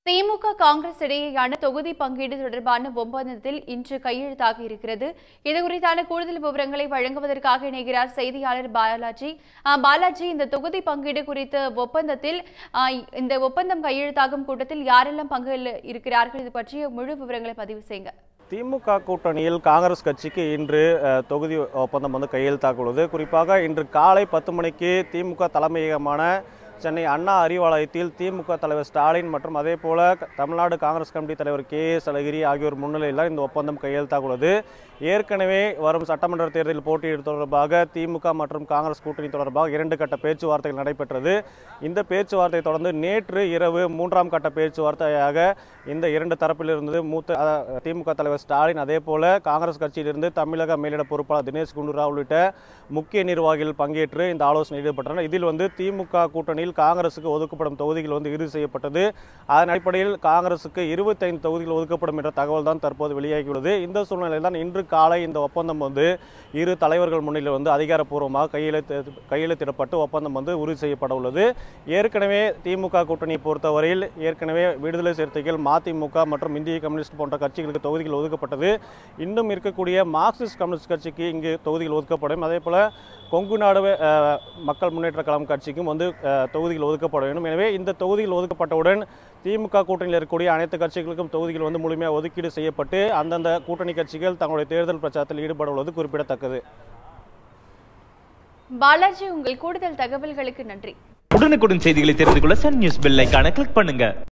திமுக காங்கிரஸ் இடையேயான தொகுதி பங்கீடு தொடர்பான ஒப்பந்தத்தில் இன்று கையெழுத்தாக இருக்கிறது இதுகுறித்தான கூடுதல் விவரங்களை வழங்குவதற்காக இணைகிறார் செய்தியாளர் பாலாஜி ஆ, பாலாஜி இந்த தொகுதி பங்கீடு குறித்த ஒப்பந்தத்தில் ஆ, இந்த ஒப்பந்தம் கையெழுத்தாகும் கூட்டத்தில் யாரெல்லாம் பங்கு இருக்கிறார்கள் இது பற்றிய முழு விவரங்களை பதிவு செய்யுங்க திமுக கூட்டணியில் காங்கிரஸ் கட்சிக்கு இன்று அஹ், தொகுதி ஒப்பந்தம் வந்து கையெழுத்தாக உள்ளது குறிப்பாக இன்று காலை பத்து மணிக்கு திமுக தலைமையகமான சென்னை அண்ணா அறிவாலயத்தில் திமுக தலைவர் ஸ்டாலின் மற்றும் அதே போல க- தமிழ்நாடு காங்கிரஸ் கமிட்டி தலைவர் கே எஸ் அழகிரி ஆகியோர் முன்னிலையில் இந்த ஒப்பந்தம் கையெழுத்தாக உள்ளது ஏற்கனவே வரும் சட்டமன்ற தேர்தலில் போட்டியிடுவது தொடர்பாக திமுக மற்றும் காங்கிரஸ் கூட்டணி தொடர்பாக இரண்டு கட்ட பேச்சுவார்த்தைகள் நடைபெற்றது இந்த பேச்சுவார்த்தை தொடர்ந்து நேற்று இரவு மூன்றாம் கட்ட பேச்சுவார்த்தையாக இந்த இரண்டு தரப்பிலிருந்து மூத்த அஹ், திமுக தலைவர் ஸ்டாலின் அதே போல காங்கிரஸ் கட்சியிலிருந்து தமிழக மேலிட பொறுப்பாளர் தினேஷ் குண்டுராவ் உள்ளிட்ட முக்கிய நிர்வாகிகள் பங்கேற்று இந்த ஆலோசனை ஈடுபட்டனர் இதில் வந்து திமுக கூட்டணியில் காங்கிரசுக்கு ஒதுக்கப்படும் தொகுதிகள் வந்து இறுதி செய்யப்பட்டது அதன் அடிப்படையில் காங்கிரசுக்கு இருபத்தைந்து தொகுதிகள் ஒதுக்கப்படும் என்ற தகவல் தான் தற்போது வெளியாகியுள்ளது இந்த சூழ்நிலையில் தான் இன்று காலை இந்த ஒப்பந்தம் வந்து இரு தலைவர்கள் முன்னிலையில் வந்து அதிகாரப்பூர்வமாக கையெழுத்து கையெழுத்திடப்பட்டு ஒப்பந்தம் வந்து உறுதி செய்யப்பட உள்ளது ஏற்கனவே திமுக கூட்டணியை பொறுத்தவரையில் ஏற்கனவே விடுதலை சிறுத்தைகள் மதிமுக மற்றும் இந்திய கம்யூனிஸ்ட் போன்ற கட்சிகளுக்கு தொகுதிகள் ஒதுக்கப்பட்டது இன்னும் இருக்கக்கூடிய மார்க்சிஸ்ட் கம்யூனிஸ்ட் கட்சிக்கு இங்கு தொகுதிகள் ஒதுக்கப்படும் அதே போல கொங்கு நாடு அஹ், மக்கள் முன்னேற்ற கழகம் கட்சிக்கும் வந்து அஹ், தொகுதிகள் ஒதுக்கப்பட வேண்டும் எனவே இந்த தொகுதிகள் ஒதுக்கப்பட்டவுடன் திமுக கூட்டணியில் இருக்கக்கூடிய அனைத்து கட்சிகளுக்கும் தொகுதிகள் வந்து முழுமையாக ஒதுக்கீடு செய்யப்பட்டு அந்தந்த கூட்டணி கட்சிகள் தங்களுடைய தேர்தல் பிரச்சாரத்தில் ஈடுபட உள்ளது குறிப்பிடத்தக்கது பாலாஜி உங்கள் கூடுதல் தகவல்களுக்கு நன்றி உடனுக்குடன் செய்திகளை தெரிந்து கொள்ள சன் நியூஸ் பெல் ஐகானை கிளிக் பண்ணுங்க